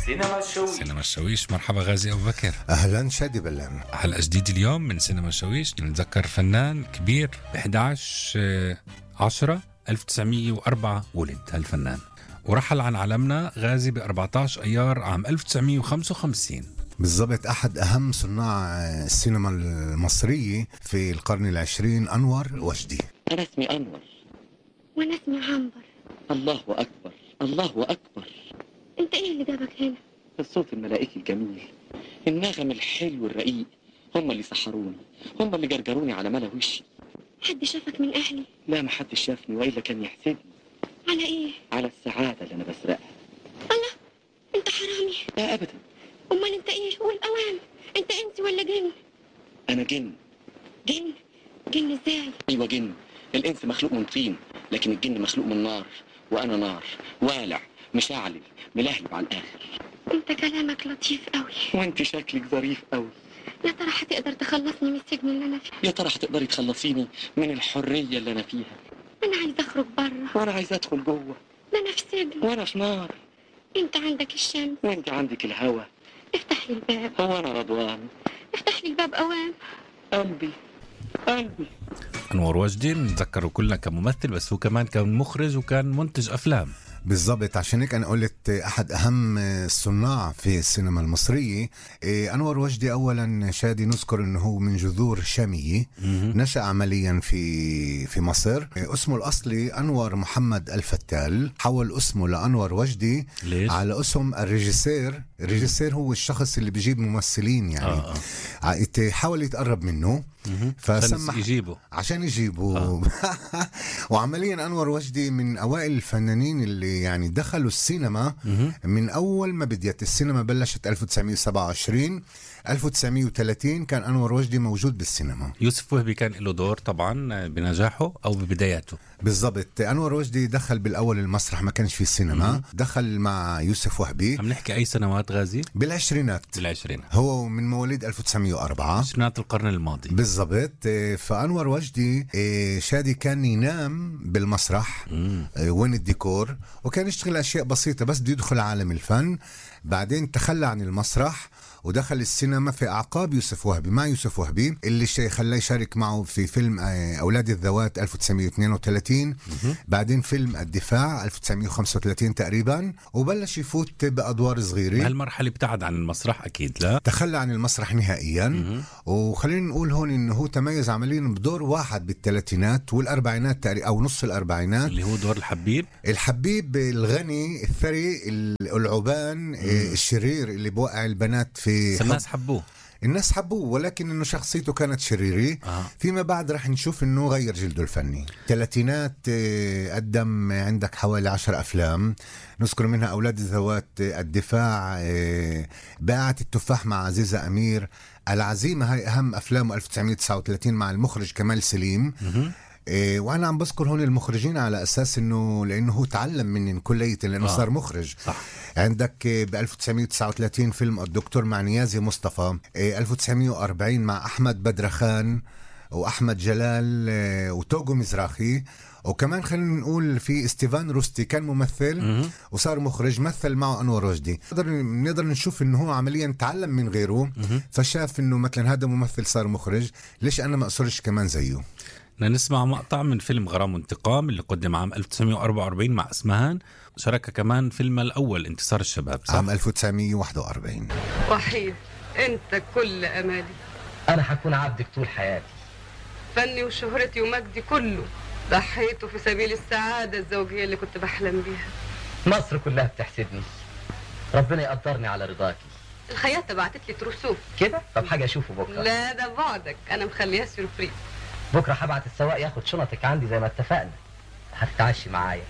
سينما الشويش سينما الشويش مرحبا غازي ابو بكر اهلا شادي بلان حلقه جديده اليوم من سينما الشويش نتذكر فنان كبير ب 11 10 1904 ولد هالفنان ورحل عن عالمنا غازي ب 14 ايار عام 1955 بالضبط احد اهم صناع السينما المصريه في القرن العشرين انور وجدي أنا اسمي أنور وانا اسمي عنبر الله أكبر الله أكبر انت ايه اللي جابك هنا الصوت الملائكي الجميل النغم الحلو الرقيق هم اللي سحروني هم اللي جرجروني على ملا وشي حد شافك من اهلي لا ما حدش شافني وإلا كان يحسدني على ايه على السعادة اللي أنا بسرقها الله انت حرامي لا أبدا امال انت ايه والاوان انت انس ولا جن أنا جن جن جن ازاي أيوة جن الإنس مخلوق من طين لكن الجن مخلوق من نار وأنا نار والع مشعل ملهلب على الآخر انت كلامك لطيف قوي وأنت شكلك ظريف أوي يا ترى هتقدر تخلصني من السجن اللي انا فيه يا ترى هتقدري تخلصيني من الحرية اللي أنا فيها انا عايز اخرج بره وأنا عايز أدخل جوه ده انا في سجن وأنا في نار انت عندك الشمس وأنت عندك الهوى افتح لي الباب هو أنا رضوان افتح لي الباب اوام قلبي قلبي انور وجدي نتذكره كلنا كممثل بس هو كمان كان مخرج وكان منتج افلام بالضبط عشان هيك انا قلت احد اهم الصناع في السينما المصريه إيه، انور وجدي اولا شادي نذكر انه هو من جذور شاميه نشا عمليا في في مصر إيه، اسمه الاصلي انور محمد الفتال حول اسمه لانور وجدي ليش؟ على اسم الريجيسير الريجيسير هو الشخص اللي بيجيب ممثلين يعني آه، آه. ع- يت- حاول يتقرب منه فسمح يجيبه عشان يجيبوا وعمليا انور وجدي من اوائل الفنانين اللي يعني دخلوا السينما من اول ما بديت السينما بلشت 1927 1930 كان انور وجدي موجود بالسينما يوسف وهبي كان له دور طبعا بنجاحه او ببداياته بالضبط انور وجدي دخل بالاول المسرح ما كانش في السينما دخل مع يوسف وهبي عم نحكي اي سنوات غازي بالعشرينات بالعشرين هو من مواليد 1904 عشرينات القرن الماضي بالضبط إيه، فانور وجدي إيه، شادي كان ينام بالمسرح إيه، وين الديكور وكان يشتغل اشياء بسيطه بس بده يدخل عالم الفن بعدين تخلى عن المسرح ودخل السينما في اعقاب يوسف وهبي مع يوسف وهبي اللي شي خلاه يشارك معه في فيلم آه، اولاد الذوات 1932 بعدين فيلم الدفاع 1935 تقريبا وبلش يفوت بادوار صغيره بهالمرحله ابتعد عن المسرح اكيد لا تخلى عن المسرح نهائيا وخلينا نقول هون انه هو تميز عمليا بدور واحد بالثلاثينات والاربعينات تقريبا او نص الاربعينات اللي هو دور الحبيب الحبيب الغني الثري العبان آه، الشرير اللي بوقع البنات في بس الناس حبوه الناس حبوه ولكن انه شخصيته كانت شريره آه. فيما بعد رح نشوف انه غير جلده الفني ثلاثينات آه، قدم عندك حوالي عشر افلام نذكر منها اولاد الذوات آه، الدفاع آه، باعة التفاح مع عزيزة امير العزيمة هاي اهم افلامه 1939 مع المخرج كمال سليم إيه وانا عم بذكر هون المخرجين على اساس انه لانه هو تعلم مني كلية لانه آه. صار مخرج صح. عندك ب 1939 فيلم الدكتور مع نيازي مصطفى إيه 1940 مع احمد بدرخان واحمد جلال إيه، وتوغو مزراخي وكمان خلينا نقول في ستيفان روستي كان ممثل وصار مخرج مثل معه انور وجدي نقدر نقدر نشوف انه هو عمليا تعلم من غيره فشاف انه مثلا هذا ممثل صار مخرج ليش انا ما اصيرش كمان زيه بدنا نسمع مقطع من فيلم غرام وانتقام اللي قدم عام 1944 مع اسمهان شارك كمان فيلم الاول انتصار الشباب صح؟ عام 1941 وحيد انت كل امالي انا هكون عبدك طول حياتي فني وشهرتي ومجدي كله ضحيته في سبيل السعاده الزوجيه اللي كنت بحلم بيها مصر كلها بتحسدني ربنا يقدرني على رضاكي الخياطه بعتت لي تروسوف كده طب حاجه اشوفه بكره لا ده بعدك انا مخليها سيرفريز بكره هبعت السواق ياخد شنطك عندي زي ما اتفقنا هتتعشي معايا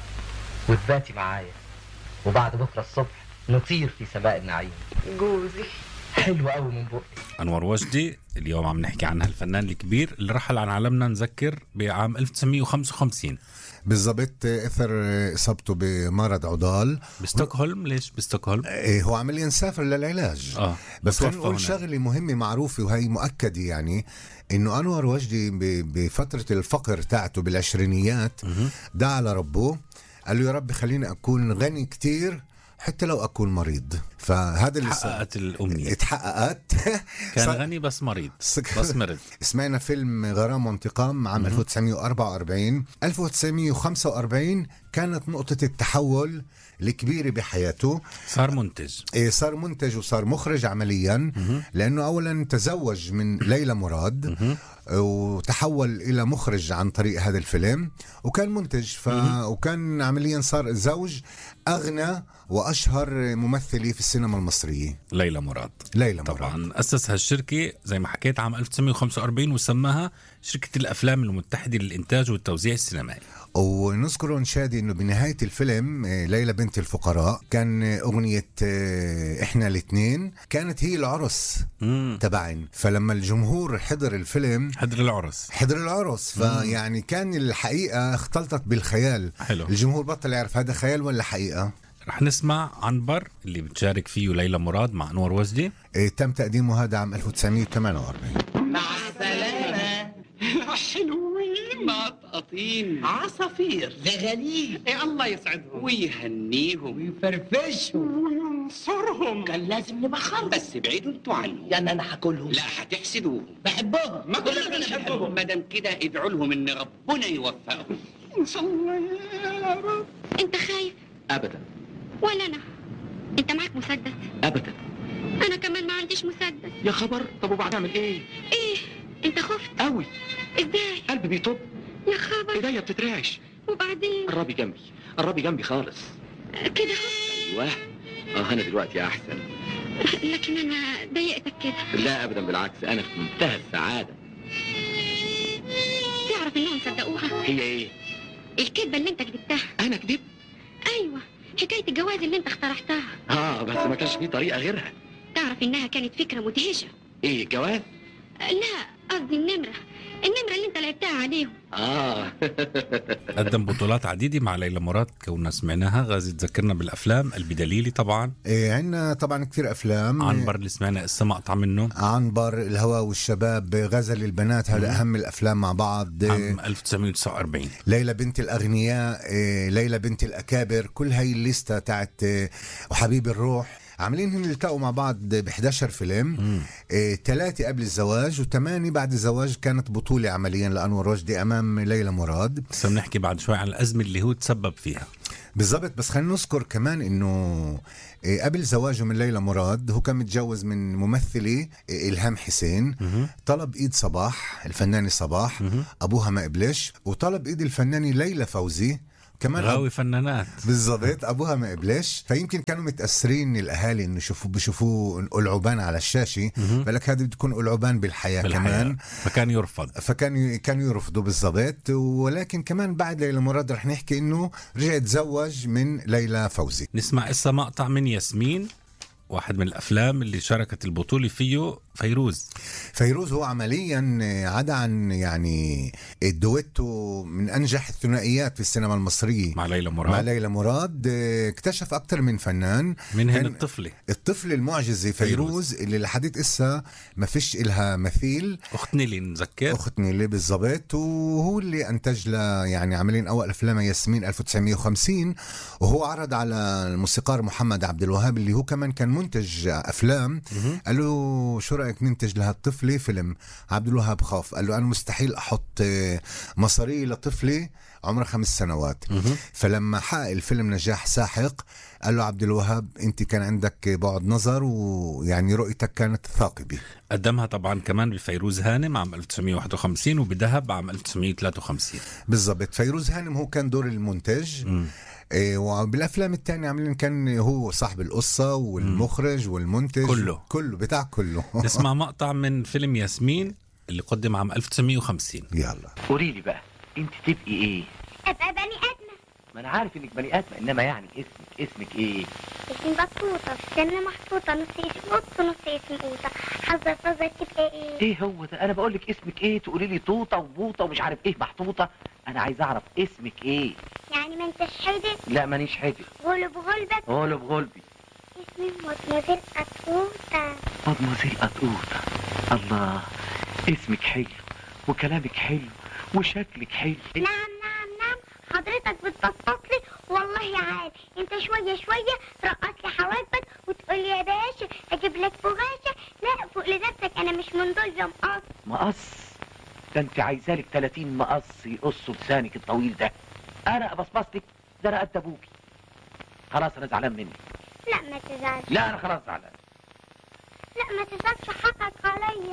وتباتي معايا وبعد بكره الصبح نطير في سماء النعيم جوزي حلو قوي من بقي انور وجدي اليوم عم نحكي عن هالفنان الكبير اللي رحل عن عالمنا نذكر بعام 1955 بالضبط اثر اصابته بمرض عضال بستوكهولم ليش بستوكهولم؟ إيه، هو عمليا سافر للعلاج اه بس توفى خلينا نقول هناك. شغله مهمه معروفه وهي مؤكده يعني انه انور وجدي ب- بفتره الفقر تاعته بالعشرينيات دعا لربه قال له يا رب خليني اكون غني كتير حتى لو اكون مريض فهذا اللي صار. حققت الامنيه اتحققت كان صار- غني بس مريض صك- بس مرض سمعنا فيلم غرام وانتقام عام 1944 1945 كانت نقطة التحول الكبيرة بحياته صار منتج إيه، صار منتج وصار مخرج عمليا لأنه أولا تزوج من ليلى مراد وتحول إلى مخرج عن طريق هذا الفيلم وكان منتج ف... وكان عمليا صار زوج أغنى وأشهر ممثلة في السينما المصرية ليلى مراد ليلى مراد طبعا اسس هالشركه زي ما حكيت عام 1945 وسماها شركه الافلام المتحده للانتاج والتوزيع السينمائي ونذكر نشادي انه بنهايه الفيلم آه، ليلى بنت الفقراء كان آه، اغنيه آه، احنا الاثنين كانت هي العرس امم تبعن فلما الجمهور حضر الفيلم حضر العرس حضر العرس فيعني كان الحقيقه اختلطت بالخيال حلو. الجمهور بطل يعرف هذا خيال ولا حقيقه رح نسمع عنبر اللي بتشارك فيه ليلى مراد مع انور وجدي آه، تم تقديمه هذا عام 1948 مع السلامة حلوين مقطقطين عصافير زغاليل إيه الله يسعدهم ويهنيهم ويفرفشوا وينصرهم كان لازم نبخرهم بس ابعدوا انتوا عنهم يعني انا هاكلهم لا هتحسدوهم بحبهم ما كلنا بنحبهم ما دام كده ادعوا لهم ان ربنا يوفقهم ان شاء الله يا رب انت خايف ابدا ولا انا انت معاك مسدس ابدا انا كمان ما عنديش مسدس يا خبر طب وبعد اعمل ايه ايه انت خفت قوي ازاي قلبي بيطب يا خبر ايديا بتترعش وبعدين قربي جنبي قربي جنبي خالص كده خفت ايوه اه انا دلوقتي احسن لكن انا ضايقتك كده لا ابدا بالعكس انا في منتهى السعاده تعرف انهم صدقوها هي ايه الكذبه اللي انت كذبتها انا كدبت ايوه حكايه الجواز اللي انت اخترعتها اه بس ما كانش في طريقه غيرها تعرف انها كانت فكره مدهشه ايه الجواز لا قصدي النمره النمره اللي انت لعبتها عليهم اه قدم بطولات عديده مع ليلى مراد كوننا سمعناها غازي تذكرنا بالافلام البدليلي طبعا إيه، عندنا طبعا كثير افلام عنبر اللي سمعنا قصه مقطع منه عنبر الهوى والشباب غزل البنات هذا اهم الافلام مع بعض عام 1949 ليلى بنت الاغنياء إيه، ليلى بنت الاكابر كل هاي الليسته تاعت إيه، وحبيب الروح عاملين هن التقوا مع بعض ب 11 فيلم ثلاثة قبل الزواج وثمانية بعد الزواج كانت بطولة عمليا لأنور رشدي أمام ليلى مراد بس بنحكي بعد شوي عن الازمه اللي هو تسبب فيها بالضبط بس خلينا نذكر كمان انه إيه، قبل زواجه من ليلى مراد هو كان متجوز من ممثلة إيه، إلهام حسين طلب ايد صباح الفنانة صباح ابوها ما قبلش وطلب ايد الفنانة ليلى فوزي كمان أب- غاوي فنانات بالضبط ابوها ما قبلش فيمكن كانوا متاثرين الاهالي انه يشوفوا بشوفوه العبان على الشاشه فلك هذا بده يكون العبان بالحياه, بالحياة. كمان فكان يرفض فكانوا كانوا يرفضوا بالضبط ولكن كمان بعد ليلى مراد رح نحكي انه رجع تزوج من ليلى فوزي نسمع قصة مقطع من ياسمين واحد من الافلام اللي شاركت البطوله فيه فيروز فيروز هو عمليا عدا عن يعني الدويتو من انجح الثنائيات في السينما المصريه مع ليلى مع مراد ليلى مراد اه، اكتشف اكثر من فنان منهن كان- الطفله الطفل المعجزة فيروز اللي لحديت إسا ما فيش إلها مثيل اخت نيلي نذكر أخت نيلي بالضبط وهو اللي أنتج لها يعني عاملين أول أفلام ياسمين 1950 وهو عرض على الموسيقار محمد عبد الوهاب اللي هو كمان كان منتج أفلام قال له شو رأيك ننتج لهالطفلة فيلم عبد الوهاب خاف قال له أنا مستحيل أحط آه، مصاري لطفلة عمرها خمس سنوات فلما حقق الفيلم نجاح ساحق قال له عبد الوهاب انت كان عندك بعد نظر ويعني رؤيتك كانت ثاقبه قدمها طبعا كمان بفيروز هانم عام 1951 وبدهب عام 1953 بالضبط فيروز هانم هو كان دور المنتج إيه وبالافلام الثانيه عاملين كان هو صاحب القصه والمخرج والمنتج كله. كله بتاع كله نسمع مقطع من فيلم ياسمين اللي قدم عام 1950 يلا قولي لي بقى انت تبقي ايه ابقى بني ادمه ما انا عارف انك بني ادم انما يعني اسمك اسمك ايه اسمي بطوطه في سن محطوطه نص اسم قط ونص اسم قوطه حظك حظك تبقى ايه ايه هو ده انا بقول لك اسمك ايه تقولي لي طوطه وبوطه ومش عارف ايه محطوطه انا عايز اعرف اسمك ايه يعني ما انتش حدق لا مانيش حاجه غلب غلبك غلب غلبي اسمي مدمزل قطوطه مدموزيل قطوطه الله اسمك حلو وكلامك حلو وشكلك حلو نعم نعم نعم حضرتك بتبسط لي والله عادي انت شوية شوية ترقص لي حواجبك وتقول لي يا باشا اجيب لك بغاشة لا فوق لنفسك انا مش من دول يا مقص مقص ده انت عايزالك 30 مقص يقصوا لسانك الطويل ده انا ابصبصتك ده انا قد ابوكي خلاص انا زعلان منك لا ما تزعلش لا انا خلاص زعلان لا ما تزعلش حقك عليا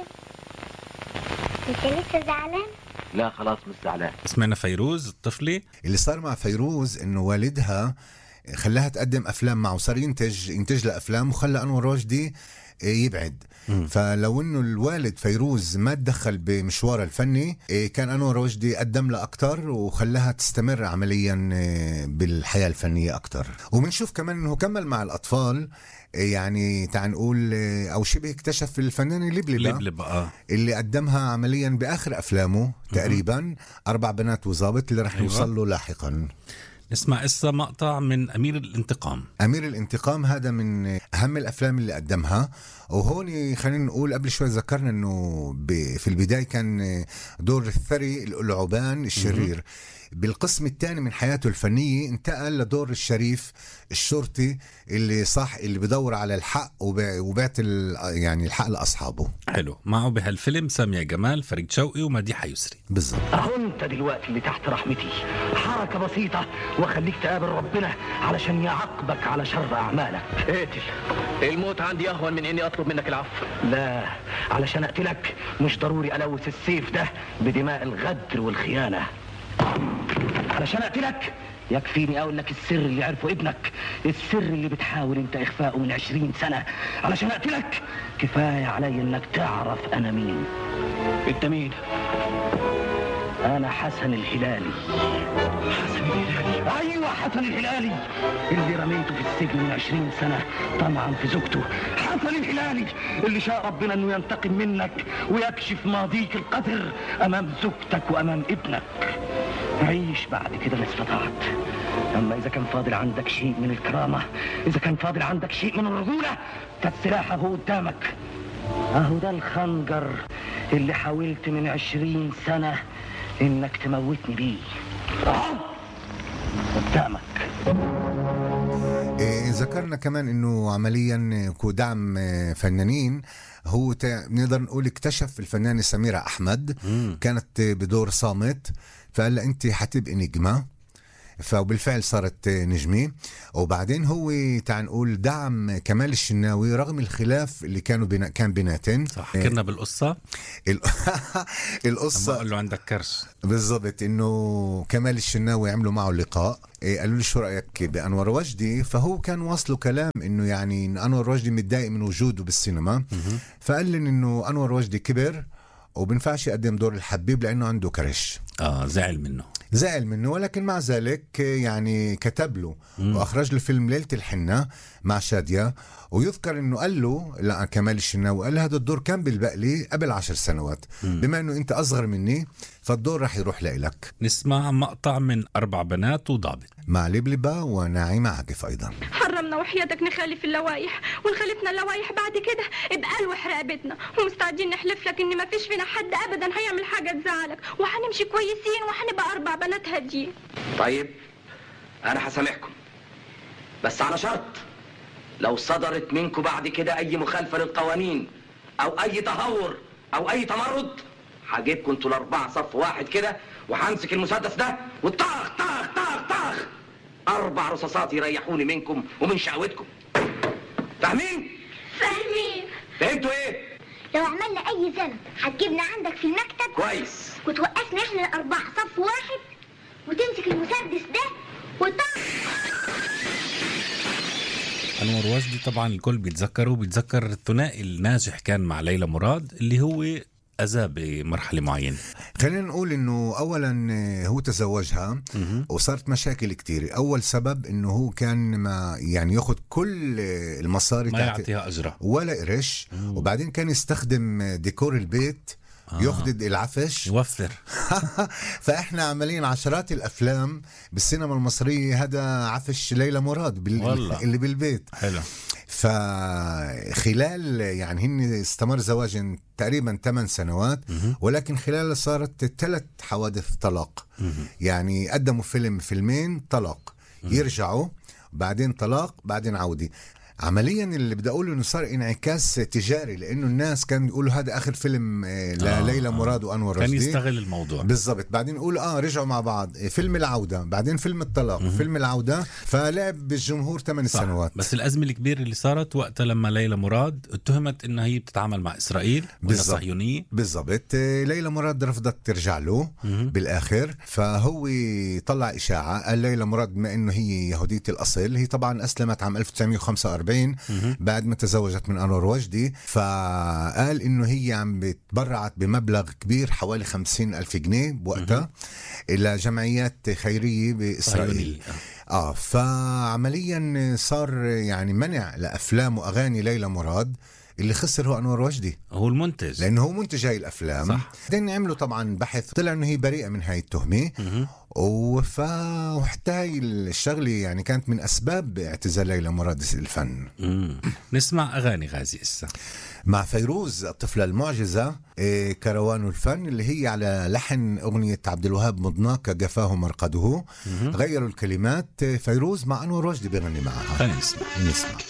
انت لسه زعلان لا خلاص مش زعلان سمعنا فيروز الطفلة اللي صار مع فيروز انه والدها خلاها تقدم افلام معه صار ينتج ينتج لها افلام وخلى انور راشدي يبعد مم. فلو انه الوالد فيروز ما تدخل بمشوارها الفني إيه، كان انور راشدي قدم لها اكثر وخلاها تستمر عمليا إيه، بالحياه الفنيه اكثر وبنشوف كمان انه كمل مع الاطفال إيه، يعني تعال نقول إيه، او شبه اكتشف الفنان اللبلبه لبلب اه اللي قدمها عمليا باخر افلامه تقريبا اربع بنات وظابط اللي رح أيوة. نوصل له لاحقا نسمع قصة مقطع من أمير الانتقام امير الانتقام هذا من اهم الافلام اللي قدمها وهون خلينا نقول قبل شوي ذكرنا انه ب- في البدايه كان دور الثري العبان الشرير بالقسم الثاني من حياته الفنيه انتقل لدور الشريف الشرطي اللي صح اللي بدور على الحق وب- وبعت ال- يعني الحق لاصحابه حلو معه بهالفيلم سامية جمال فريد شوقي ومديحة يسري بالضبط اهو انت دلوقتي اللي تحت رحمتي حركة بسيطة واخليك تقابل ربنا علشان يعاقبك على شر اعمالك اقتل الموت عندي اهون من اني اطلب منك العفو لا علشان اقتلك مش ضروري الوث السيف ده بدماء الغدر والخيانة علشان اقتلك يكفيني اقول لك السر اللي عرفه ابنك السر اللي بتحاول انت اخفائه من عشرين سنة علشان اقتلك كفاية علي انك تعرف انا مين انت مين انا حسن الهلالي حسن الهلالي ايوه حسن الهلالي اللي رميته في السجن من عشرين سنة طمعا في زوجته حسن الهلالي اللي شاء ربنا انه ينتقم منك ويكشف ماضيك القدر امام زوجتك وامام ابنك عيش بعد كده ما استطعت اما اذا كان فاضل عندك شيء من الكرامة اذا كان فاضل عندك شيء من الرجولة فالسلاح اهو قدامك اهو ده الخنجر اللي حاولت من عشرين سنة انك تموتني بيه اهو قدامك إيه، ذكرنا كمان انه عمليا كدعم إيه، فنانين هو تا- نقدر نقول اكتشف الفنانه سميره احمد كانت بدور صامت فقال لها انت حتبقي نجمه فبالفعل صارت نجمة وبعدين هو تعال نقول دعم كمال الشناوي رغم الخلاف اللي كانوا بنا كان بيناتن صح حكينا بالقصة ال- لما القصة قال له عندك كرش بالضبط انه كمال الشناوي عملوا معه لقاء إيه قالوا لي شو رايك بانور وجدي فهو كان واصله كلام انه يعني إن انور وجدي متضايق من وجوده بالسينما فقال لي انه انور وجدي كبر وبنفعش يقدم دور الحبيب لانه عنده كرش اه زعل منه زعل منه ولكن مع ذلك يعني كتب له واخرج له فيلم ليله الحنه مع شاديه ويذكر انه قال له لا كمال الشناوي قال له هذا الدور كان بالبقلي قبل عشر سنوات بما انه انت اصغر مني فالدور رح يروح لإلك نسمع مقطع من أربع بنات وضابط مع لبلبة وناعمة عاكف أيضا حرمنا وحياتك نخالف اللوائح ونخالفنا اللوائح بعد كده ابقى وحرق بيتنا ومستعدين نحلف لك ان ما فيش فينا حد ابدا هيعمل حاجه تزعلك وهنمشي كويسين وهنبقى اربع بنات هاديين طيب انا هسامحكم بس على شرط لو صدرت منكم بعد كده اي مخالفه للقوانين او اي تهور او اي تمرد هجيبكم انتوا الاربعه صف واحد كده وهمسك المسدس ده وطخ طخ طخ طخ اربع رصاصات يريحوني منكم ومن شقوتكم فاهمين فاهمين فهمتوا ايه لو عملنا اي ذنب هتجيبنا عندك في المكتب كويس وتوقفنا احنا الاربعه صف واحد وتمسك المسدس ده وطخ أنور وجدي طبعا الكل بيتذكره بيتذكر الثنائي الناجح كان مع ليلى مراد اللي هو أذى بمرحلة معينة خلينا نقول انه اولا آه، هو تزوجها وصارت مشاكل كتير اول سبب انه هو كان ما يعني ياخذ كل آه، المصاري ما تاعت- يعطيها أجرة ولا قرش وبعدين كان يستخدم ديكور البيت آه. ياخذ العفش يوفر فاحنا عمليا عشرات الافلام بالسينما المصريه هذا عفش ليلى مراد بال... والله. اللي بالبيت حلو فخلال يعني هن استمر زواج تقريبا 8 سنوات ولكن خلال صارت ثلاث حوادث طلاق يعني قدموا فيلم فيلمين طلاق يرجعوا بعدين طلاق بعدين عودة عمليا اللي بدي اقوله انه صار انعكاس تجاري لانه الناس كانوا يقولوا هذا اخر فيلم آه، آه، لليلى آه. مراد وانور كان رشدي يستغل الموضوع بالضبط بعدين يقول اه رجعوا مع بعض فيلم العودة بعدين فيلم الطلاق فيلم العودة فلعب بالجمهور ثمان صح. سنوات بس الأزمة الكبيرة اللي صارت وقتها لما ليلى مراد اتهمت إنها هي بتتعامل مع إسرائيل وإنها بالضبط. صهيونية بالضبط آه، ليلى مراد رفضت ترجع له مهم. بالاخر فهو طلع اشاعه قال ليلى مراد بما انه هي يهوديه الاصل هي طبعا اسلمت عام 1945 مهم. بعد ما تزوجت من انور وجدي فقال انه هي عم بتبرعت بمبلغ كبير حوالي 50 الف جنيه بوقتها الى جمعيات خيريه باسرائيل صهيونية اه فعمليا صار يعني منع لافلام واغاني ليلى مراد اللي خسر هو انور وجدي هو المنتج لانه هو منتج هاي الافلام صح. بعدين عملوا طبعا بحث طلع انه هي بريئه من هاي التهمه مهم. وف وحتى هاي الشغله يعني كانت من اسباب اعتزال ليلى مراد الفن مم. نسمع أغاني غازي إسا مع فيروز الطفله المعجزه إيه، كروان الفن اللي هي على لحن اغنيه عبد الوهاب مضناك جفاه مرقده غيروا الكلمات إيه، فيروز مع انور وجدي بيغني معها خلينا نسمع نسمع